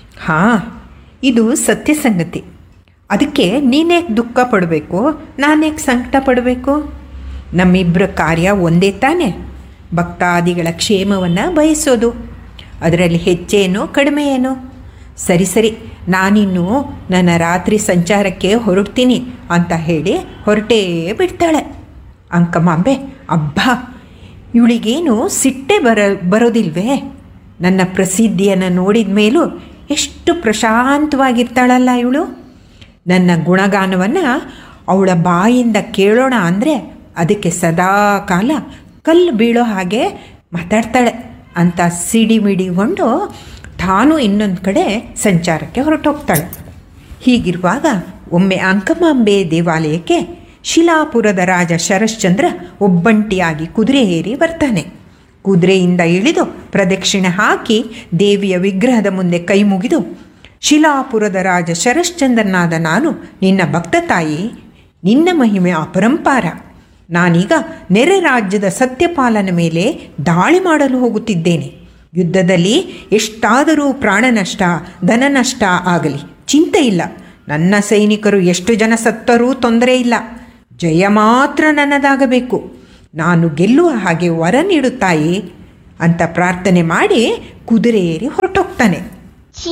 ಹಾಂ ಇದು ಸತ್ಯ ಸಂಗತಿ ಅದಕ್ಕೆ ನೀನೇಕೆ ದುಃಖ ಪಡಬೇಕು ನಾನೇಕೆ ಸಂಕಟ ಪಡಬೇಕು ನಮ್ಮಿಬ್ಬರ ಕಾರ್ಯ ಒಂದೇ ತಾನೇ ಭಕ್ತಾದಿಗಳ ಕ್ಷೇಮವನ್ನು ಬಯಸೋದು ಅದರಲ್ಲಿ ಹೆಚ್ಚೇನು ಕಡಿಮೆ ಏನು ಸರಿ ಸರಿ ನಾನಿನ್ನು ನನ್ನ ರಾತ್ರಿ ಸಂಚಾರಕ್ಕೆ ಹೊರಡ್ತೀನಿ ಅಂತ ಹೇಳಿ ಹೊರಟೇ ಬಿಡ್ತಾಳೆ ಅಂಕಮಾಂಬೆ ಅಬ್ಬಾ ಇವಳಿಗೇನು ಸಿಟ್ಟೆ ಬರ ಬರೋದಿಲ್ವೇ ನನ್ನ ಪ್ರಸಿದ್ಧಿಯನ್ನು ನೋಡಿದ ಮೇಲೂ ಎಷ್ಟು ಪ್ರಶಾಂತವಾಗಿರ್ತಾಳಲ್ಲ ಇವಳು ನನ್ನ ಗುಣಗಾನವನ್ನು ಅವಳ ಬಾಯಿಂದ ಕೇಳೋಣ ಅಂದರೆ ಅದಕ್ಕೆ ಸದಾ ಕಾಲ ಕಲ್ಲು ಬೀಳೋ ಹಾಗೆ ಮಾತಾಡ್ತಾಳೆ ಅಂತ ಸಿಡಿಮಿಡಿಗೊಂಡು ತಾನು ಇನ್ನೊಂದು ಕಡೆ ಸಂಚಾರಕ್ಕೆ ಹೊರಟೋಗ್ತಾಳೆ ಹೀಗಿರುವಾಗ ಒಮ್ಮೆ ಅಂಕಮಾಂಬೆ ದೇವಾಲಯಕ್ಕೆ ಶಿಲಾಪುರದ ರಾಜ ಶರಶ್ಚಂದ್ರ ಒಬ್ಬಂಟಿಯಾಗಿ ಕುದುರೆ ಏರಿ ಬರ್ತಾನೆ ಕುದುರೆಯಿಂದ ಇಳಿದು ಪ್ರದಕ್ಷಿಣೆ ಹಾಕಿ ದೇವಿಯ ವಿಗ್ರಹದ ಮುಂದೆ ಕೈ ಮುಗಿದು ಶಿಲಾಪುರದ ರಾಜ ಶರಶ್ಚಂದ್ರನಾದ ನಾನು ನಿನ್ನ ಭಕ್ತ ತಾಯಿ ನಿನ್ನ ಮಹಿಮೆ ಅಪರಂಪಾರ ನಾನೀಗ ನೆರೆ ರಾಜ್ಯದ ಸತ್ಯಪಾಲನ ಮೇಲೆ ದಾಳಿ ಮಾಡಲು ಹೋಗುತ್ತಿದ್ದೇನೆ ಯುದ್ಧದಲ್ಲಿ ಎಷ್ಟಾದರೂ ಪ್ರಾಣ ನಷ್ಟ ಧನ ನಷ್ಟ ಆಗಲಿ ಚಿಂತೆ ಇಲ್ಲ ನನ್ನ ಸೈನಿಕರು ಎಷ್ಟು ಜನ ಸತ್ತರೂ ತೊಂದರೆ ಇಲ್ಲ ಜಯ ಮಾತ್ರ ನನ್ನದಾಗಬೇಕು ನಾನು ಗೆಲ್ಲುವ ಹಾಗೆ ವರ ನೀಡುತ್ತಾಯಿ ಅಂತ ಪ್ರಾರ್ಥನೆ ಮಾಡಿ ಕುದುರೆ ಏರಿ ಹೊರಟೋಗ್ತಾನೆ ಛೀ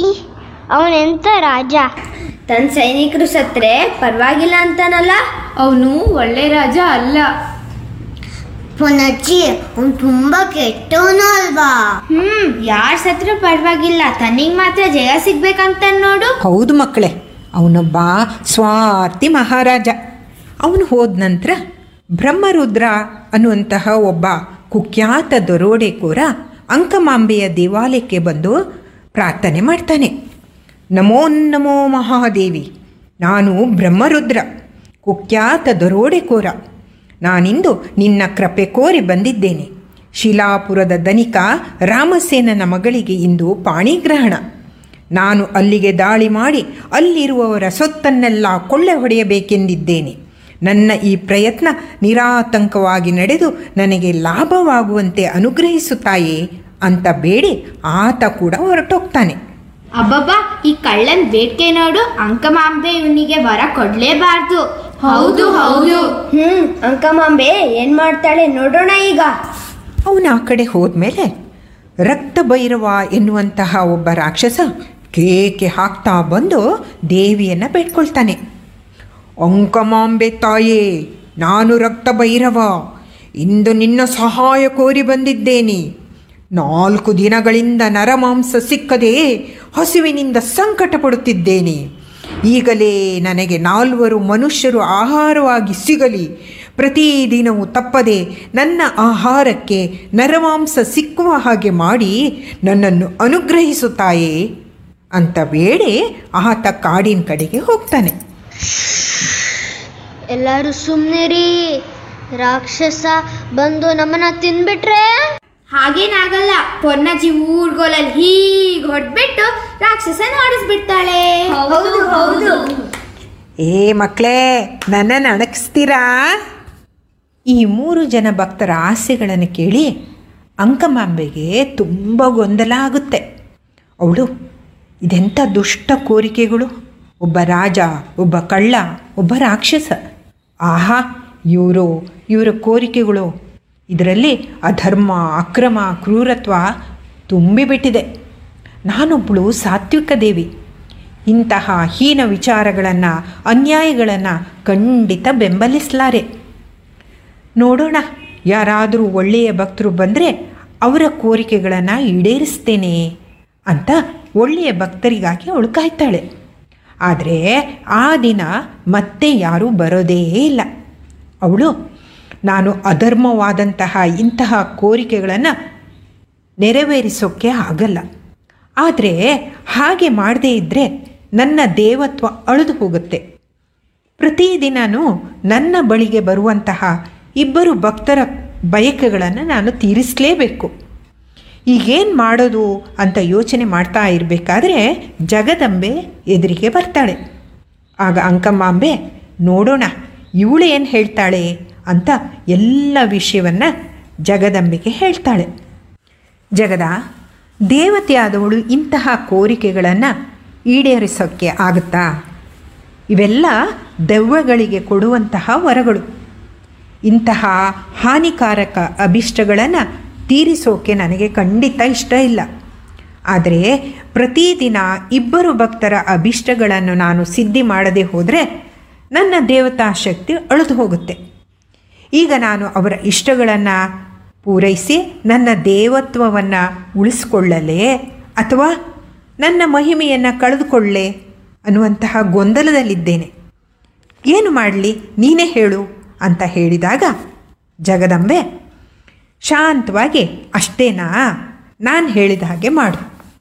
ಅವನೆಂತ ರಾಜ ತನ್ನ ಸೈನಿಕರು ಸತ್ರೆ ಪರವಾಗಿಲ್ಲ ಅಂತಾನಲ್ಲ ಅವನು ಒಳ್ಳೆ ರಾಜ ಅಲ್ಲ ಪೊನ್ನಜ್ಜಿ ಅವ್ನು ತುಂಬಾ ಕೆಟ್ಟವನು ಅಲ್ವಾ ಹ್ಮ್ ಯಾರ್ ಸತ್ರು ಪರವಾಗಿಲ್ಲ ತನಿಗ್ ಮಾತ್ರ ಜಯ ಸಿಗ್ಬೇಕಂತ ನೋಡು ಹೌದು ಮಕ್ಕಳೇ ಅವನೊಬ್ಬ ಸ್ವಾರ್ಥಿ ಮಹಾರಾಜ ಅವನು ಹೋದ ನಂತರ ಬ್ರಹ್ಮರುದ್ರ ಅನ್ನುವಂತಹ ಒಬ್ಬ ಕುಖ್ಯಾತ ದರೋಡೆಕೋರ ಅಂಕಮಾಂಬೆಯ ದೇವಾಲಯಕ್ಕೆ ಬಂದು ಪ್ರಾರ್ಥನೆ ಮಾಡ್ತಾನೆ ನಮೋ ನಮೋ ಮಹಾದೇವಿ ನಾನು ಬ್ರಹ್ಮರುದ್ರ ಕುಖ್ಯಾತ ದರೋಡೆಕೋರ ನಾನಿಂದು ನಿನ್ನ ಕೃಪೆ ಕೋರಿ ಬಂದಿದ್ದೇನೆ ಶಿಲಾಪುರದ ಧನಿಕ ರಾಮಸೇನನ ಮಗಳಿಗೆ ಇಂದು ಪಾಣಿಗ್ರಹಣ ನಾನು ಅಲ್ಲಿಗೆ ದಾಳಿ ಮಾಡಿ ಅಲ್ಲಿರುವವರ ಸೊತ್ತನ್ನೆಲ್ಲ ಕೊಳ್ಳೆ ಹೊಡೆಯಬೇಕೆಂದಿದ್ದೇನೆ ನನ್ನ ಈ ಪ್ರಯತ್ನ ನಿರಾತಂಕವಾಗಿ ನಡೆದು ನನಗೆ ಲಾಭವಾಗುವಂತೆ ಅನುಗ್ರಹಿಸುತ್ತಾಯೇ ಅಂತ ಬೇಡಿ ಆತ ಕೂಡ ಹೊರಟೋಗ್ತಾನೆ ಅಬ್ಬಬ್ಬಾ ಈ ಕಳ್ಳನ್ ಬೇಡ್ಕೆ ನೋಡು ಅಂಕಮಾಂಬೆ ಇವನಿಗೆ ವರ ಕೊಡ್ಲೇಬಾರ್ದು ಹೌದು ಹೌದು ಹ್ಮ್ ಅಂಕಮಾಂಬೆ ಏನ್ ಮಾಡ್ತಾಳೆ ನೋಡೋಣ ಈಗ ಅವನು ಆ ಕಡೆ ಹೋದ್ಮೇಲೆ ರಕ್ತ ಭೈರವ ಎನ್ನುವಂತಹ ಒಬ್ಬ ರಾಕ್ಷಸ ಕೇಕೆ ಹಾಕ್ತಾ ಬಂದು ದೇವಿಯನ್ನು ಬೇಡ್ಕೊಳ್ತಾನೆ ಅಂಕಮಾಂಬೆ ತಾಯೇ ನಾನು ರಕ್ತ ಭೈರವ ಇಂದು ನಿನ್ನ ಸಹಾಯ ಕೋರಿ ಬಂದಿದ್ದೇನೆ ನಾಲ್ಕು ದಿನಗಳಿಂದ ನರಮಾಂಸ ಸಿಕ್ಕದೆ ಹಸುವಿನಿಂದ ಸಂಕಟ ಪಡುತ್ತಿದ್ದೇನೆ ಈಗಲೇ ನನಗೆ ನಾಲ್ವರು ಮನುಷ್ಯರು ಆಹಾರವಾಗಿ ಸಿಗಲಿ ಪ್ರತಿದಿನವೂ ತಪ್ಪದೆ ನನ್ನ ಆಹಾರಕ್ಕೆ ನರಮಾಂಸ ಸಿಕ್ಕುವ ಹಾಗೆ ಮಾಡಿ ನನ್ನನ್ನು ಅನುಗ್ರಹಿಸುತ್ತಾಯೇ ಅಂತ ಬೇಡಿ ಆತ ಕಾಡಿನ ಕಡೆಗೆ ಹೋಗ್ತಾನೆ ಎಲ್ಲರೂ ಸುಮ್ಮನಿರಿ ರಾಕ್ಷಸ ಬಂದು ನಮ್ಮನ್ನ ತಿನ್ಬಿಟ್ರೆ ಹಾಗೇನಾಗಲ್ಲ ಪೊನ್ನಜ್ಜಿ ಊರ್ಗೋಲಲ್ಲಿ ಹೀಗ್ ಹೊಡ್ಬಿಟ್ಟು ರಾಕ್ಷಸನ ಓಡಿಸ್ಬಿಡ್ತಾಳೆ ಹೌದು ಹೌದು ಏ ಮಕ್ಕಳೇ ನನ್ನನ್ನು ಅಣಗಿಸ್ತೀರಾ ಈ ಮೂರು ಜನ ಭಕ್ತರ ಆಸೆಗಳನ್ನು ಕೇಳಿ ಅಂಕಮಾಂಬೆಗೆ ತುಂಬ ಗೊಂದಲ ಆಗುತ್ತೆ ಅವಳು ಇದೆಂಥ ದುಷ್ಟ ಕೋರಿಕೆಗಳು ಒಬ್ಬ ರಾಜ ಒಬ್ಬ ಕಳ್ಳ ಒಬ್ಬ ರಾಕ್ಷಸ ಆಹಾ ಇವರು ಇವರ ಕೋರಿಕೆಗಳು ಇದರಲ್ಲಿ ಅಧರ್ಮ ಅಕ್ರಮ ಕ್ರೂರತ್ವ ತುಂಬಿಬಿಟ್ಟಿದೆ ನಾನೊಬ್ಬಳು ಸಾತ್ವಿಕ ದೇವಿ ಇಂತಹ ಹೀನ ವಿಚಾರಗಳನ್ನು ಅನ್ಯಾಯಗಳನ್ನು ಖಂಡಿತ ಬೆಂಬಲಿಸಲಾರೆ ನೋಡೋಣ ಯಾರಾದರೂ ಒಳ್ಳೆಯ ಭಕ್ತರು ಬಂದರೆ ಅವರ ಕೋರಿಕೆಗಳನ್ನು ಈಡೇರಿಸ್ತೇನೆ ಅಂತ ಒಳ್ಳೆಯ ಭಕ್ತರಿಗಾಗಿ ಅವಳು ಕಾಯ್ತಾಳೆ ಆದರೆ ಆ ದಿನ ಮತ್ತೆ ಯಾರೂ ಬರೋದೇ ಇಲ್ಲ ಅವಳು ನಾನು ಅಧರ್ಮವಾದಂತಹ ಇಂತಹ ಕೋರಿಕೆಗಳನ್ನು ನೆರವೇರಿಸೋಕ್ಕೆ ಆಗಲ್ಲ ಆದರೆ ಹಾಗೆ ಮಾಡದೇ ಇದ್ದರೆ ನನ್ನ ದೇವತ್ವ ಅಳಿದು ಹೋಗುತ್ತೆ ಪ್ರತಿದಿನವೂ ನನ್ನ ಬಳಿಗೆ ಬರುವಂತಹ ಇಬ್ಬರು ಭಕ್ತರ ಬಯಕೆಗಳನ್ನು ನಾನು ತೀರಿಸಲೇಬೇಕು ಈಗೇನು ಮಾಡೋದು ಅಂತ ಯೋಚನೆ ಮಾಡ್ತಾ ಇರಬೇಕಾದ್ರೆ ಜಗದಂಬೆ ಎದುರಿಗೆ ಬರ್ತಾಳೆ ಆಗ ಅಂಕಮ್ಮಾಂಬೆ ನೋಡೋಣ ಇವಳು ಏನು ಹೇಳ್ತಾಳೆ ಅಂತ ಎಲ್ಲ ವಿಷಯವನ್ನು ಜಗದಂಬೆಗೆ ಹೇಳ್ತಾಳೆ ಜಗದ ದೇವತೆಯಾದವಳು ಇಂತಹ ಕೋರಿಕೆಗಳನ್ನು ಈಡೇರಿಸೋಕ್ಕೆ ಆಗುತ್ತಾ ಇವೆಲ್ಲ ದೆವ್ವಗಳಿಗೆ ಕೊಡುವಂತಹ ವರಗಳು ಇಂತಹ ಹಾನಿಕಾರಕ ಅಭಿಷ್ಟಗಳನ್ನು ತೀರಿಸೋಕೆ ನನಗೆ ಖಂಡಿತ ಇಷ್ಟ ಇಲ್ಲ ಆದರೆ ಪ್ರತಿದಿನ ಇಬ್ಬರು ಭಕ್ತರ ಅಭಿಷ್ಟಗಳನ್ನು ನಾನು ಸಿದ್ಧಿ ಮಾಡದೆ ಹೋದರೆ ನನ್ನ ದೇವತಾ ಶಕ್ತಿ ಅಳಿದು ಹೋಗುತ್ತೆ ಈಗ ನಾನು ಅವರ ಇಷ್ಟಗಳನ್ನು ಪೂರೈಸಿ ನನ್ನ ದೇವತ್ವವನ್ನು ಉಳಿಸ್ಕೊಳ್ಳಲೇ ಅಥವಾ ನನ್ನ ಮಹಿಮೆಯನ್ನು ಕಳೆದುಕೊಳ್ಳೆ ಅನ್ನುವಂತಹ ಗೊಂದಲದಲ್ಲಿದ್ದೇನೆ ಏನು ಮಾಡಲಿ ನೀನೇ ಹೇಳು ಅಂತ ಹೇಳಿದಾಗ ಜಗದಂಬೆ ಶಾಂತವಾಗಿ ಅಷ್ಟೇನಾ ನಾನು ಹೇಳಿದ ಹಾಗೆ ಮಾಡು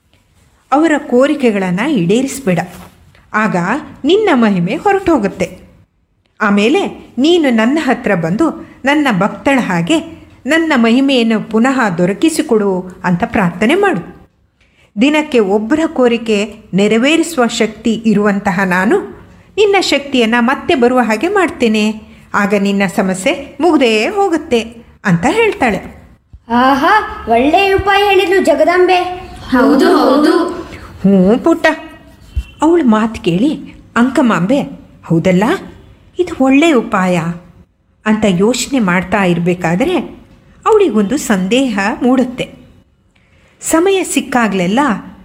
ಅವರ ಕೋರಿಕೆಗಳನ್ನು ಈಡೇರಿಸಬೇಡ ಆಗ ನಿನ್ನ ಮಹಿಮೆ ಹೊರಟು ಹೋಗುತ್ತೆ ಆಮೇಲೆ ನೀನು ನನ್ನ ಹತ್ರ ಬಂದು ನನ್ನ ಭಕ್ತಳ ಹಾಗೆ ನನ್ನ ಮಹಿಮೆಯನ್ನು ಪುನಃ ದೊರಕಿಸಿಕೊಡು ಅಂತ ಪ್ರಾರ್ಥನೆ ಮಾಡು ದಿನಕ್ಕೆ ಒಬ್ಬರ ಕೋರಿಕೆ ನೆರವೇರಿಸುವ ಶಕ್ತಿ ಇರುವಂತಹ ನಾನು ನಿನ್ನ ಶಕ್ತಿಯನ್ನು ಮತ್ತೆ ಬರುವ ಹಾಗೆ ಮಾಡ್ತೇನೆ ಆಗ ನಿನ್ನ ಸಮಸ್ಯೆ ಮುಗ್ದೇ ಹೋಗುತ್ತೆ ಅಂತ ಹೇಳ್ತಾಳೆ ಆಹಾ ಒಳ್ಳೆಯ ಉಪಾಯ ಹೇಳಿದ್ಲು ಜಗದಾಂಬೆ ಹೌದು ಹೌದು ಹ್ಞೂ ಪುಟ್ಟ ಅವಳ ಮಾತು ಕೇಳಿ ಅಂಕಮಾಂಬೆ ಹೌದಲ್ಲ ಇದು ಒಳ್ಳೆಯ ಉಪಾಯ ಅಂತ ಯೋಚನೆ ಮಾಡ್ತಾ ಇರಬೇಕಾದ್ರೆ ಅವಳಿಗೊಂದು ಸಂದೇಹ ಮೂಡುತ್ತೆ ಸಮಯ ಸಿಕ್ಕಾಗಲೆಲ್ಲ